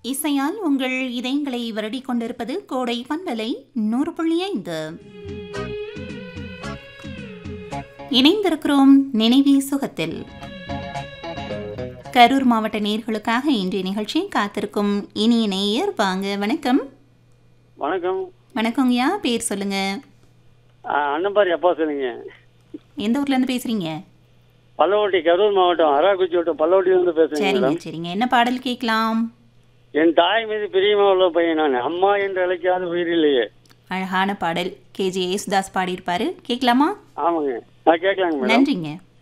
இசையால் உங்கள் இதயங்களை வருடி கொண்டிருப்பது கோடை பண்பலை நூறு புள்ளி ஐந்து இணைந்திருக்கிறோம் நினைவி சுகத்தில் கரூர் மாவட்ட நேர்களுக்காக இன்றைய நிகழ்ச்சி காத்திருக்கும் இனிய நேயர் வாங்க வணக்கம் வணக்கம் வணக்கங்கய்யா பேர் சொல்லுங்க ஆ, அன்னம்பாரி அப்பா சொல்லுங்க எந்த ஊர்ல இருந்து பேசுறீங்க பல்லவட்டி கரூர் மாவட்டம் அராக்குச்சி வட்டம் பல்லவட்டியிலிருந்து பேசுறேன் சரிங்க மேடம் சரிங்க என்ன பாடல் கேட்கலாம் என் தாய் மீது பிரியமா உள்ள பையன் நான் அம்மா என்று அழைக்காத உயிரில்லையே அழகான பாடல் கேஜி யேசுதாஸ் பாடியிருப்பாரு கேட்கலாமா ஆமாங்க நான் கேட்கலாங்க மேடம் நன்றிங்க